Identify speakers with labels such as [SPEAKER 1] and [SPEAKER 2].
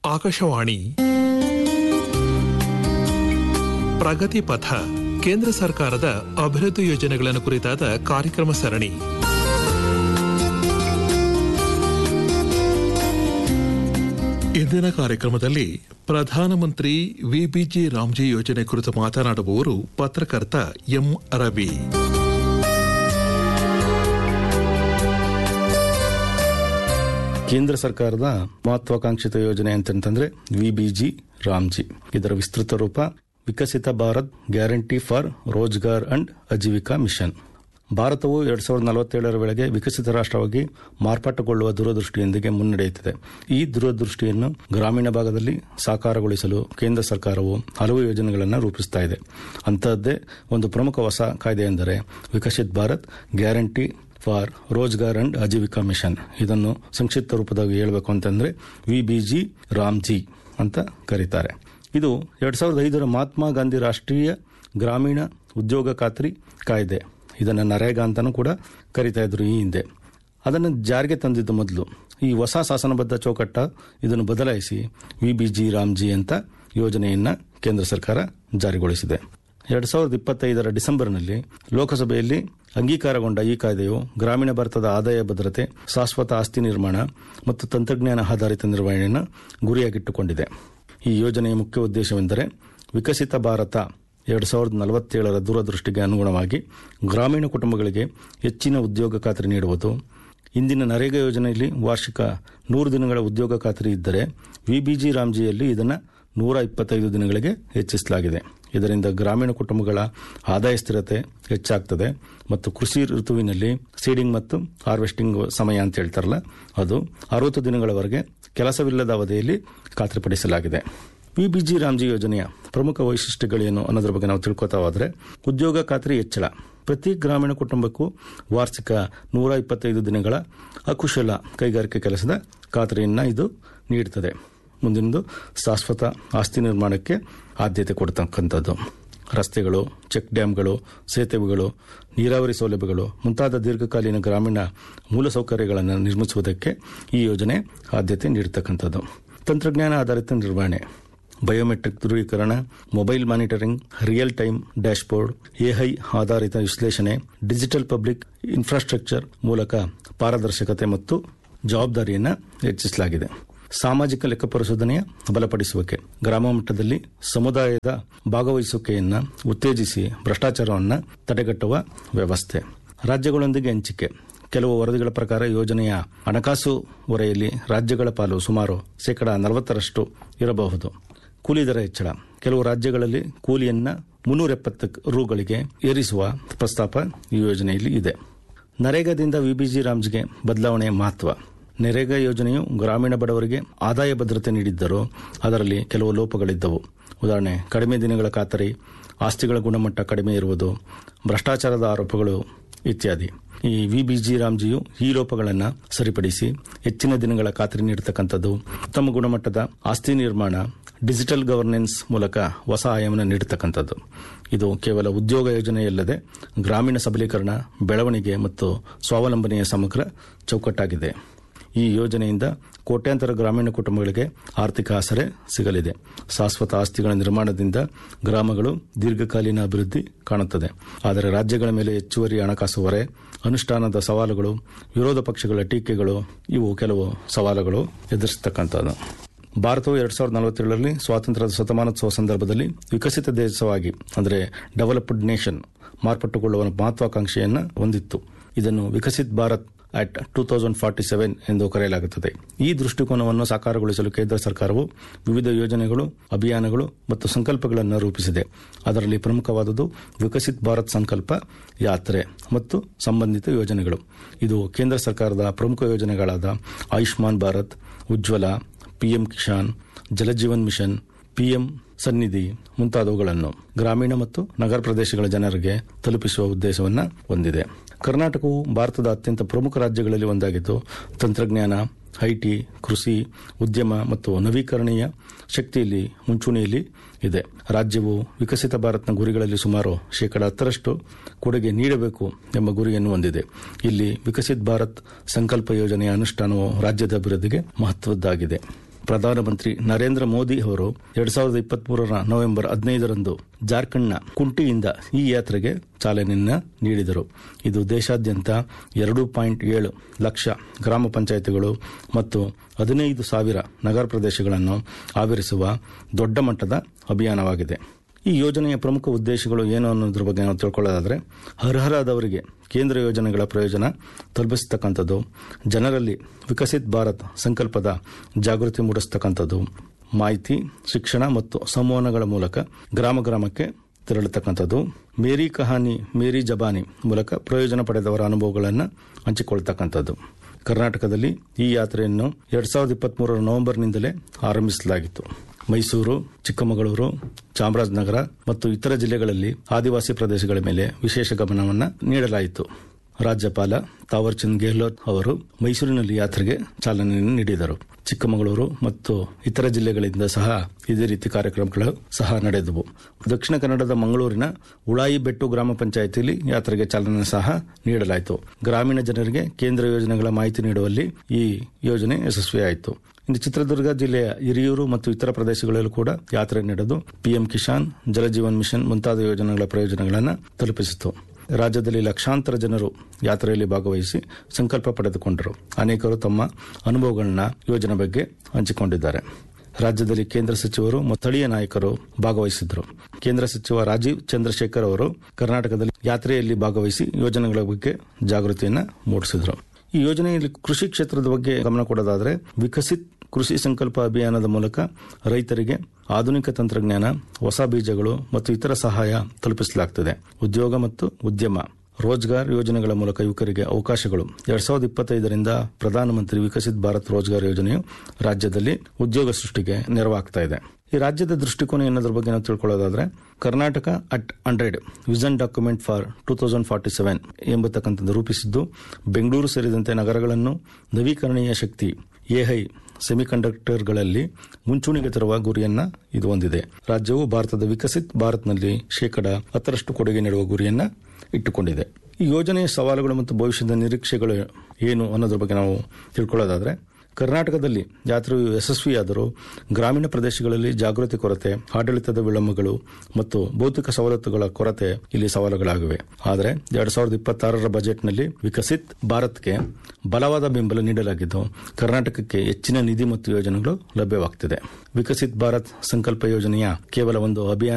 [SPEAKER 1] ಆಕಾಶವಾಣಿ ಪ್ರಗತಿ ಪಥ ಕೇಂದ್ರ ಸರ್ಕಾರದ ಅಭಿವೃದ್ಧಿ ಯೋಜನೆಗಳನ್ನು ಕುರಿತಾದ ಕಾರ್ಯಕ್ರಮ ಸರಣಿ ಇಂದಿನ ಕಾರ್ಯಕ್ರಮದಲ್ಲಿ ಪ್ರಧಾನಮಂತ್ರಿ ವಿಬಿಜಿ ರಾಮ್ಜಿ ಯೋಜನೆ ಕುರಿತು ಮಾತನಾಡುವವರು ಪತ್ರಕರ್ತ ಎಂ ರವಿ
[SPEAKER 2] ಕೇಂದ್ರ ಸರ್ಕಾರದ ಮಹತ್ವಾಕಾಂಕ್ಷಿತ ಯೋಜನೆ ಅಂತಂತಂದ್ರೆ ವಿಬಿಜಿ ರಾಮ್ಜಿ ಇದರ ವಿಸ್ತೃತ ರೂಪ Viksit Bharat guarantee for Rozgar and Ajeevika mission ಭಾರತವು ಎರಡ್ ಸಾವಿರದ ನಲವತ್ತೇಳರ ವೇಳೆಗೆ ವಿಕಸಿತ ರಾಷ್ಟ್ರವಾಗಿ ಮಾರ್ಪಾಟುಗೊಳ್ಳುವ ದೂರದೃಷ್ಟಿಯೊಂದಿಗೆ ಮುನ್ನಡೆಯುತ್ತಿದೆ ಈ ದೂರದೃಷ್ಟಿಯನ್ನು ಗ್ರಾಮೀಣ ಭಾಗದಲ್ಲಿ ಸಾಕಾರಗೊಳಿಸಲು ಕೇಂದ್ರ ಸರ್ಕಾರವು ಹಲವು ಯೋಜನೆಗಳನ್ನು ರೂಪಿಸ್ತಾ ಇದೆ ಅಂತಹದ್ದೇ ಒಂದು ಪ್ರಮುಖ ಹೊಸ ಕಾಯ್ದೆ ಎಂದರೆ Viksit Bharat guarantee for Rozgar and Ajeevika mission ಇದನ್ನು ಸಂಕ್ಷಿಪ್ತ ರೂಪದಲ್ಲಿ ಹೇಳಬೇಕು ಅಂತಂದ್ರೆ ವಿಬಿಜಿ ರಾಮ್ಜಿ ಅಂತ ಕರೀತಾರೆ ಇದು ಎರಡ್ ಸಾವಿರದ ಐದರ ಮಹಾತ್ಮ ಗಾಂಧಿ ರಾಷ್ಟ್ರೀಯ ಗ್ರಾಮೀಣ ಉದ್ಯೋಗ ಖಾತ್ರಿ ಕಾಯ್ದೆ ಇದನ್ನು ನರೇಗಾ ಅಂತಾನೂ ಕೂಡ ಕರಿತಾ ಇದ್ರು ಈ ಹಿಂದೆ ಅದನ್ನು ಜಾರಿಗೆ ತಂದಿದ್ದು ಮೊದಲು ಈ ಹೊಸ ಶಾಸನಬದ್ಧ ಚೌಕಟ್ಟ ಇದನ್ನು ಬದಲಾಯಿಸಿ ವಿಬಿಜಿ ರಾಮ್ಜಿ ಅಂತ ಯೋಜನೆಯನ್ನ ಕೇಂದ್ರ ಸರ್ಕಾರ ಜಾರಿಗೊಳಿಸಿದೆ ಎರಡ್ ಸಾವಿರದ ಇಪ್ಪತ್ತೈದರ ಡಿಸೆಂಬರ್ನಲ್ಲಿ ಲೋಕಸಭೆಯಲ್ಲಿ ಅಂಗೀಕಾರಗೊಂಡ ಈ ಕಾಯ್ದೆಯು ಗ್ರಾಮೀಣ ಭಾರತದ ಆದಾಯ ಭದ್ರತೆ ಶಾಶ್ವತ ಆಸ್ತಿ ನಿರ್ಮಾಣ ಮತ್ತು ತಂತ್ರಜ್ಞಾನ ಆಧಾರಿತ ನಿರ್ವಹಣೆಯನ್ನು ಗುರಿಯಾಗಿಟ್ಟುಕೊಂಡಿದೆ ಈ ಯೋಜನೆಯ ಮುಖ್ಯ ಉದ್ದೇಶವೆಂದರೆ ವಿಕಸಿತ ಭಾರತ ಎರಡ್ ಸಾವಿರದ ನಲವತ್ತೇಳರ ದೂರದೃಷ್ಟಿಗೆ ಅನುಗುಣವಾಗಿ ಗ್ರಾಮೀಣ ಕುಟುಂಬಗಳಿಗೆ ಹೆಚ್ಚಿನ ಉದ್ಯೋಗ ಖಾತ್ರಿ ನೀಡುವುದು ಇಂದಿನ ನರೇಗಾ ಯೋಜನೆಯಲ್ಲಿ ವಾರ್ಷಿಕ ನೂರು ದಿನಗಳ ಉದ್ಯೋಗ ಖಾತ್ರಿ ಇದ್ದರೆ ವಿಬಿಜಿ ರಾಮ್ಜಿಯಲ್ಲಿ ಇದನ್ನು ನೂರ ಇಪ್ಪತ್ತೈದು ದಿನಗಳಿಗೆ ಹೆಚ್ಚಿಸಲಾಗಿದೆ ಇದರಿಂದ ಗ್ರಾಮೀಣ ಕುಟುಂಬಗಳ ಆದಾಯ ಸ್ಥಿರತೆ ಹೆಚ್ಚಾಗ್ತದೆ ಮತ್ತು ಕೃಷಿ ಋತುವಿನಲ್ಲಿ ಸೀಡಿಂಗ್ ಮತ್ತು ಹಾರ್ವೆಸ್ಟಿಂಗ್ ಸಮಯ ಅಂತ ಹೇಳ್ತಾರಲ್ಲ ಅದು ಅರವತ್ತು ದಿನಗಳವರೆಗೆ ಕೆಲಸವಿಲ್ಲದ ಅವಧಿಯಲ್ಲಿ ಖಾತ್ರಿಪಡಿಸಲಾಗಿದೆ ವಿಬಿಜಿ ರಾಮ್ಜಿ ಯೋಜನೆಯ ಪ್ರಮುಖ ವೈಶಿಷ್ಟ್ಯಗಳೇನು ಅನ್ನೋದ್ರ ಬಗ್ಗೆ ನಾವು ತಿಳ್ಕೊತಾ ಹೋದ್ರೆ ಉದ್ಯೋಗ ಖಾತ್ರಿ ಹೆಚ್ಚಳ ಪ್ರತಿ ಗ್ರಾಮೀಣ ಕುಟುಂಬಕ್ಕೂ ವಾರ್ಷಿಕ ನೂರ ಇಪ್ಪತ್ತೈದು ದಿನಗಳ ಅಕುಶಲ ಕೈಗಾರಿಕೆ ಕೆಲಸದ ಖಾತ್ರಿಯನ್ನ ಇದು ನೀಡುತ್ತದೆ ಮುಂದಿನದು ಶಾಶ್ವತ ಆಸ್ತಿ ನಿರ್ಮಾಣಕ್ಕೆ ಆದ್ಯತೆ ಕೊಡ್ತಕ್ಕಂಥದ್ದು ರಸ್ತೆಗಳು ಚೆಕ್ ಡ್ಯಾಂಗಳು ಸೇತುವೆಗಳು ನೀರಾವರಿ ಸೌಲಭ್ಯಗಳು ಮುಂತಾದ ದೀರ್ಘಕಾಲೀನ ಗ್ರಾಮೀಣ ಮೂಲಸೌಕರ್ಯಗಳನ್ನು ನಿರ್ಮಿಸುವುದಕ್ಕೆ ಈ ಯೋಜನೆ ಆದ್ಯತೆ ನೀಡತಕ್ಕಂಥದ್ದು ತಂತ್ರಜ್ಞಾನ ಆಧಾರಿತ ನಿರ್ವಹಣೆ ಬಯೋಮೆಟ್ರಿಕ್ ಧ್ರುವೀಕರಣ mobile monitoring real time dashboard AI ಆಧಾರಿತ ವಿಶ್ಲೇಷಣೆ ಡಿಜಿಟಲ್ ಪಬ್ಲಿಕ್ ಇನ್ಫ್ರಾಸ್ಟ್ರಕ್ಚರ್ ಮೂಲಕ ಪಾರದರ್ಶಕತೆ ಮತ್ತು ಜವಾಬ್ದಾರಿಯನ್ನು ಹೆಚ್ಚಿಸಲಾಗಿದೆ ಸಾಮಾಜಿಕ ಲೆಕ್ಕ ಪರಿಶೋಧನೆಯ ಬಲಪಡಿಸುವಿಕೆ ಗ್ರಾಮ ಮಟ್ಟದಲ್ಲಿ ಸಮುದಾಯದ ಭಾಗವಹಿಸುವಿಕೆಯನ್ನ ಉತ್ತೇಜಿಸಿ ಭ್ರಷ್ಟಾಚಾರವನ್ನು ತಡೆಗಟ್ಟುವ ವ್ಯವಸ್ಥೆ ರಾಜ್ಯಗಳೊಂದಿಗೆ ಹಂಚಿಕೆ ಕೆಲವು ವರದಿಗಳ ಪ್ರಕಾರ ಯೋಜನೆಯ ಹಣಕಾಸು ಹೊರೆಯಲ್ಲಿ ರಾಜ್ಯಗಳ ಪಾಲು ಸುಮಾರು ಶೇಕಡಾ ನಲವತ್ತರಷ್ಟು ಇರಬಹುದು ಕೂಲಿ ದರ ಹೆಚ್ಚಳ ಕೆಲವು ರಾಜ್ಯಗಳಲ್ಲಿ ಕೂಲಿಯನ್ನ ಮುನ್ನೂರ ಎಪ್ಪತ್ತು ರೂಗಳಿಗೆ ಏರಿಸುವ ಪ್ರಸ್ತಾಪ ಈ ಯೋಜನೆಯಲ್ಲಿ ಇದೆ ನರೇಗಾದಿಂದ ವಿಬಿಜಿ ರಾಮ್ಜ್ಗೆ ಬದಲಾವಣೆಯ ಮಹತ್ವ ನರೇಗಾ ಯೋಜನೆಯು ಗ್ರಾಮೀಣ ಬಡವರಿಗೆ ಆದಾಯ ಭದ್ರತೆ ನೀಡಿದ್ದರೂ ಅದರಲ್ಲಿ ಕೆಲವು ಲೋಪಗಳಿದ್ದವು ಉದಾಹರಣೆ ಕಡಿಮೆ ದಿನಗಳ ಖಾತರಿ ಆಸ್ತಿಗಳ ಗುಣಮಟ್ಟ ಕಡಿಮೆ ಇರುವುದು ಭ್ರಷ್ಟಾಚಾರದ ಆರೋಪಗಳು ಇತ್ಯಾದಿ ಈ ವಿಬಿಜಿ ರಾಮ್ಜಿಯು ಈ ಲೋಪಗಳನ್ನು ಸರಿಪಡಿಸಿ ಹೆಚ್ಚಿನ ದಿನಗಳ ಖಾತ್ರಿ ನೀಡತಕ್ಕಂಥದ್ದು ಉತ್ತಮ ಗುಣಮಟ್ಟದ ಆಸ್ತಿ ನಿರ್ಮಾಣ ಡಿಜಿಟಲ್ ಗವರ್ನೆನ್ಸ್ ಮೂಲಕ ಹೊಸ ಆಯಾಮನ ನೀಡತಕ್ಕಂಥದ್ದು ಇದು ಕೇವಲ ಉದ್ಯೋಗ ಯೋಜನೆಯಲ್ಲದೆ ಗ್ರಾಮೀಣ ಸಬಲೀಕರಣ ಬೆಳವಣಿಗೆ ಮತ್ತು ಸ್ವಾವಲಂಬನೆಯ ಸಮಗ್ರ ಚೌಕಟ್ಟಾಗಿದೆ ಈ ಯೋಜನೆಯಿಂದ ಕೋಟ್ಯಾಂತರ ಗ್ರಾಮೀಣ ಕುಟುಂಬಗಳಿಗೆ ಆರ್ಥಿಕ ಆಸರೆ ಸಿಗಲಿದೆ ಶಾಶ್ವತ ಆಸ್ತಿಗಳ ನಿರ್ಮಾಣದಿಂದ ಗ್ರಾಮಗಳು ದೀರ್ಘಕಾಲೀನ ಅಭಿವೃದ್ಧಿ ಕಾಣುತ್ತದೆ ಆದರೆ ರಾಜ್ಯಗಳ ಮೇಲೆ ಹೆಚ್ಚುವರಿ ಹಣಕಾಸು ಹೊರೆ ಅನುಷ್ಠಾನದ ಸವಾಲುಗಳು ವಿರೋಧ ಪಕ್ಷಗಳ ಟೀಕೆಗಳು ಇವು ಕೆಲವು ಸವಾಲುಗಳು ಎದುರಿಸತಕ್ಕಂಥದ್ದು ಭಾರತವು ಎರಡ್ ಸಾವಿರದ ನಲವತ್ತೇಳರಲ್ಲಿ ಸ್ವಾತಂತ್ರ್ಯದ ಶತಮಾನೋತ್ಸವ ಸಂದರ್ಭದಲ್ಲಿ ವಿಕಸಿತ ದೇಶವಾಗಿ ಅಂದರೆ ಡೆವಲಪ್ಡ್ ನೇಷನ್ ಮಾರ್ಪಟ್ಟುಕೊಳ್ಳುವ ಮಹತ್ವಾಕಾಂಕ್ಷೆಯನ್ನು ಹೊಂದಿತ್ತು ಇದನ್ನು Viksit Bharat at two thousand forty seven ಎಂದು ಕರೆಯಲಾಗುತ್ತದೆ ಈ ದೃಷ್ಟಿಕೋನವನ್ನು ಸಾಕಾರಗೊಳಿಸಲು ಕೇಂದ್ರ ಸರ್ಕಾರವು ವಿವಿಧ ಯೋಜನೆಗಳು ಅಭಿಯಾನಗಳು ಮತ್ತು ಸಂಕಲ್ಪಗಳನ್ನು ರೂಪಿಸಿದೆ ಅದರಲ್ಲಿ ಪ್ರಮುಖವಾದುದು ವಿಕಸಿತ್ ಭಾರತ್ ಸಂಕಲ್ಪ ಯಾತ್ರೆ ಮತ್ತು ಸಂಬಂಧಿತ ಯೋಜನೆಗಳು ಇದು ಕೇಂದ್ರ ಸರ್ಕಾರದ ಪ್ರಮುಖ ಯೋಜನೆಗಳಾದ Ayushman Bharat Ujjwala PM Kisan Jaljeevan mission PM Sannidhi ಮುಂತಾದವುಗಳನ್ನು ಗ್ರಾಮೀಣ ಮತ್ತು ನಗರ ಪ್ರದೇಶಗಳ ಜನರಿಗೆ ತಲುಪಿಸುವ ಉದ್ದೇಶವನ್ನು ಹೊಂದಿದೆ ಕರ್ನಾಟಕವು ಭಾರತದ ಅತ್ಯಂತ ಪ್ರಮುಖ ರಾಜ್ಯಗಳಲ್ಲಿ ಒಂದಾಗಿದ್ದು ತಂತ್ರಜ್ಞಾನ ಐಟಿ ಕೃಷಿ ಉದ್ಯಮ ಮತ್ತು ನವೀಕರಣೀಯ ಶಕ್ತಿಯಲ್ಲಿ ಮುಂಚೂಣಿಯಲ್ಲಿ ಇದೆ ರಾಜ್ಯವು ವಿಕಸಿತ ಭಾರತ್ನ ಗುರಿಗಳಲ್ಲಿ ಸುಮಾರು ಶೇಕಡ ಹತ್ತರಷ್ಟು ಕೊಡುಗೆ ನೀಡಬೇಕು ಎಂಬ ಗುರಿಯನ್ನು ಹೊಂದಿದೆ ಇಲ್ಲಿ ವಿಕಸಿತ್ ಭಾರತ್ ಸಂಕಲ್ಪ ಯೋಜನೆಯ ಅನುಷ್ಠಾನವು ರಾಜ್ಯದ ಅಭಿವೃದ್ಧಿಗೆ ಮಹತ್ವದ್ದಾಗಿದೆ ಪ್ರಧಾನಮಂತ್ರಿ ನರೇಂದ್ರ ಮೋದಿ ಅವರು ಎರಡ್ ಸಾವಿರದ ಇಪ್ಪತ್ಮೂರರ ನವೆಂಬರ್ ಹದಿನೈದರಂದು ಜಾರ್ಖಂಡ್ನ ಕುಂಟಿಯಿಂದ ಈ ಯಾತ್ರೆಗೆ ಚಾಲನೆಯನ್ನ ನೀಡಿದರು ಇದು ದೇಶಾದ್ಯಂತ ಎರಡು ಪಾಯಿಂಟ್ ಏಳು ಲಕ್ಷ ಗ್ರಾಮ ಪಂಚಾಯಿತಿಗಳು ಮತ್ತು ಹದಿನೈದು ಸಾವಿರ ನಗರ ಪ್ರದೇಶಗಳನ್ನು ಆವರಿಸುವ ದೊಡ್ಡ ಮಟ್ಟದ ಅಭಿಯಾನವಾಗಿದೆ ಈ ಯೋಜನೆಯ ಪ್ರಮುಖ ಉದ್ದೇಶಗಳು ಏನು ಅನ್ನೋದ್ರ ಬಗ್ಗೆ ನಾವು ತಿಳ್ಕೊಳ್ಳೋದಾದ್ರೆ ಅರ್ಹರಾದವರಿಗೆ ಕೇಂದ್ರ ಯೋಜನೆಗಳ ಪ್ರಯೋಜನ ತಲುಪಿಸ್ತಕ್ಕಂಥದ್ದು ಜನರಲ್ಲಿ ವಿಕಸಿತ್ ಭಾರತ್ ಸಂಕಲ್ಪದ ಜಾಗೃತಿ ಮೂಡಿಸ್ತಕ್ಕಂಥದ್ದು ಮಾಹಿತಿ ಶಿಕ್ಷಣ ಮತ್ತು ಸಂವಹನಗಳ ಮೂಲಕ ಗ್ರಾಮ ಗ್ರಾಮಕ್ಕೆ ತೆರಳತಕ್ಕಂಥದ್ದು ಮೇರಿ ಕಹಾನಿ ಮೇರಿ ಜಬಾನಿ ಮೂಲಕ ಪ್ರಯೋಜನ ಪಡೆದವರ ಅನುಭವಗಳನ್ನು ಹಂಚಿಕೊಳ್ತಕ್ಕಂಥದ್ದು ಕರ್ನಾಟಕದಲ್ಲಿ ಈ ಯಾತ್ರೆಯನ್ನು ಎರಡ್ ಸಾವಿರದ ಇಪ್ಪತ್ಮೂರರ ನವೆಂಬರ್ನಿಂದಲೇ ಆರಂಭಿಸಲಾಗಿತ್ತು ಮೈಸೂರು ಚಿಕ್ಕಮಗಳೂರು ಚಾಮರಾಜನಗರ ಮತ್ತು ಇತರ ಜಿಲ್ಲೆಗಳಲ್ಲಿ ಆದಿವಾಸಿ ಪ್ರದೇಶಗಳ ಮೇಲೆ ವಿಶೇಷ ಗಮನವನ್ನು ನೀಡಲಾಯಿತು ರಾಜ್ಯಪಾಲ ತಾವರ್ಚಂದ್ ಗೆಹ್ಲೋಟ್ ಅವರು ಮೈಸೂರಿನಲ್ಲಿ ಯಾತ್ರೆಗೆ ಚಾಲನೆಯನ್ನು ನೀಡಿದರು ಚಿಕ್ಕಮಗಳೂರು ಮತ್ತು ಇತರ ಜಿಲ್ಲೆಗಳಿಂದ ಸಹ ಇದೇ ರೀತಿ ಕಾರ್ಯಕ್ರಮಗಳು ಸಹ ನಡೆದವು ದಕ್ಷಿಣ ಕನ್ನಡದ ಮಂಗಳೂರಿನ ಉಳಾಯಿ ಬೆಟ್ಟು ಗ್ರಾಮ ಪಂಚಾಯಿತಿಯಲ್ಲಿ ಯಾತ್ರೆಗೆ ಚಾಲನೆ ಸಹ ನೀಡಲಾಯಿತು ಗ್ರಾಮೀಣ ಜನರಿಗೆ ಕೇಂದ್ರ ಯೋಜನೆಗಳ ಮಾಹಿತಿ ನೀಡುವಲ್ಲಿ ಈ ಯೋಜನೆ ಯಶಸ್ವಿಯಾಯಿತು ಇನ್ನು ಚಿತ್ರದುರ್ಗ ಜಿಲ್ಲೆಯ ಹಿರಿಯೂರು ಮತ್ತು ಇತರ ಪ್ರದೇಶಗಳಲ್ಲೂ ಕೂಡ ಯಾತ್ರೆ ನಡೆದು ಪಿಎಂ ಕಿಸಾನ್ ಜಲಜೀವನ್ ಮಿಷನ್ ಮುಂತಾದ ಯೋಜನೆಗಳ ಪ್ರಯೋಜನಗಳನ್ನು ತಲುಪಿಸಿತು ರಾಜ್ಯದಲ್ಲಿ ಲಕ್ಷಾಂತರ ಜನರು ಯಾತ್ರೆಯಲ್ಲಿ ಭಾಗವಹಿಸಿ ಸಂಕಲ್ಪ ಪಡೆದುಕೊಂಡರು ಅನೇಕರು ತಮ್ಮ ಅನುಭವಗಳನ್ನ ಯೋಜನೆ ಬಗ್ಗೆ ಹಂಚಿಕೊಂಡಿದ್ದಾರೆ ರಾಜ್ಯದಲ್ಲಿ ಕೇಂದ್ರ ಸಚಿವರು ಮತ್ತು ಸ್ಥಳೀಯ ನಾಯಕರು ಭಾಗವಹಿಸಿದ್ರು ಕೇಂದ್ರ ಸಚಿವ ರಾಜೀವ್ ಚಂದ್ರಶೇಖರ್ ಅವರು ಕರ್ನಾಟಕದಲ್ಲಿ ಯಾತ್ರೆಯಲ್ಲಿ ಭಾಗವಹಿಸಿ ಯೋಜನೆಗಳ ಬಗ್ಗೆ ಜಾಗೃತಿಯನ್ನ ಮೂಡಿಸಿದ್ರು ಈ ಯೋಜನೆಯಲ್ಲಿ ಕೃಷಿ ಕ್ಷೇತ್ರದ ಬಗ್ಗೆ ಗಮನ ಕೊಡೋದಾದ್ರೆ ವಿಕಸಿತ್ ಕೃಷಿ ಸಂಕಲ್ಪ ಅಭಿಯಾನದ ಮೂಲಕ ರೈತರಿಗೆ ಆಧುನಿಕ ತಂತ್ರಜ್ಞಾನ ಹೊಸ ಬೀಜಗಳು ಮತ್ತು ಇತರ ಸಹಾಯ ತಲುಪಿಸಲಾಗುತ್ತದೆ ಉದ್ಯೋಗ ಮತ್ತು ಉದ್ಯಮ ರೋಜ್ಗಾರ್ ಯೋಜನೆಗಳ ಮೂಲಕ ಯುವಕರಿಗೆ ಅವಕಾಶಗಳು ಎರಡ್ ಸಾವಿರದ ಇಪ್ಪತ್ತೈದರಿಂದ ಪ್ರಧಾನಮಂತ್ರಿ ವಿಕಸಿತ್ ಭಾರತ್ ರೋಜ್ಗಾರ್ ಯೋಜನೆಯು ರಾಜ್ಯದಲ್ಲಿ ಉದ್ಯೋಗ ಸೃಷ್ಟಿಗೆ ನೆರವಾಗ್ತಾ ಇದೆ ಈ ರಾಜ್ಯದ ದೃಷ್ಟಿಕೋನ ಏನದ್ರ ಬಗ್ಗೆ ನಾವು ತಿಳ್ಕೊಳ್ಳೋದಾದ್ರೆ Karnataka at hundred vision document for two thousand forty seven ಎಂಬತಕ್ಕಂಥದ್ದು ರೂಪಿಸಿದ್ದು ಬೆಂಗಳೂರು ಸೇರಿದಂತೆ ನಗರಗಳನ್ನು ನವೀಕರಣೀಯ ಶಕ್ತಿ ಎಐ ಸೆಮಿಕಂಡಕ್ಟರ್ಗಳಲ್ಲಿ ಮುಂಚೂಣಿಗೆ ತರುವ ಗುರಿಯನ್ನ ಇದು ಹೊಂದಿದೆ ರಾಜ್ಯವು ಭಾರತದ ವಿಕಸಿತ್ ಭಾರತ್ನಲ್ಲಿ ಶೇಕಡ ಹತ್ತರಷ್ಟು ಕೊಡುಗೆ ನೀಡುವ ಗುರಿಯನ್ನ ಇಟ್ಟುಕೊಂಡಿದೆ ಈ ಯೋಜನೆಯ ಸವಾಲುಗಳು ಮತ್ತು ಭವಿಷ್ಯದ ನಿರೀಕ್ಷೆಗಳು ಏನು ಅನ್ನೋದ್ರ ಬಗ್ಗೆ ನಾವು ತಿಳ್ಕೊಳ್ಳೋದಾದ್ರೆ ಕರ್ನಾಟಕದಲ್ಲಿ ಯಾತ್ರೆಯು ಯಶಸ್ವಿಯಾದರೂ ಗ್ರಾಮೀಣ ಪ್ರದೇಶಗಳಲ್ಲಿ ಜಾಗೃತಿ ಕೊರತೆ ಆಡಳಿತದ ವಿಳಂಬಗಳು ಮತ್ತು ಭೌತಿಕ ಸವಲತ್ತುಗಳ ಕೊರತೆ ಇಲ್ಲಿ ಸವಾಲುಗಳಾಗಿವೆ ಆದರೆ ಎರಡ್ ಸಾವಿರದ ಇಪ್ಪತ್ತಾರರ ಬಜೆಟ್ನಲ್ಲಿ ವಿಕಸಿತ್ ಭಾರತ್ಗೆ ಬಲವಾದ ಬೆಂಬಲ ನೀಡಲಾಗಿದ್ದು ಕರ್ನಾಟಕಕ್ಕೆ ಹೆಚ್ಚಿನ ನಿಧಿ ಮತ್ತು ಯೋಜನೆಗಳು ಲಭ್ಯವಾಗುತ್ತಿದೆ ವಿಕಸಿತ್ ಭಾರತ್ ಸಂಕಲ್ಪ ಯೋಜನೆಯ ಕೇವಲ ಒಂದು ಅಭಿಯಾನ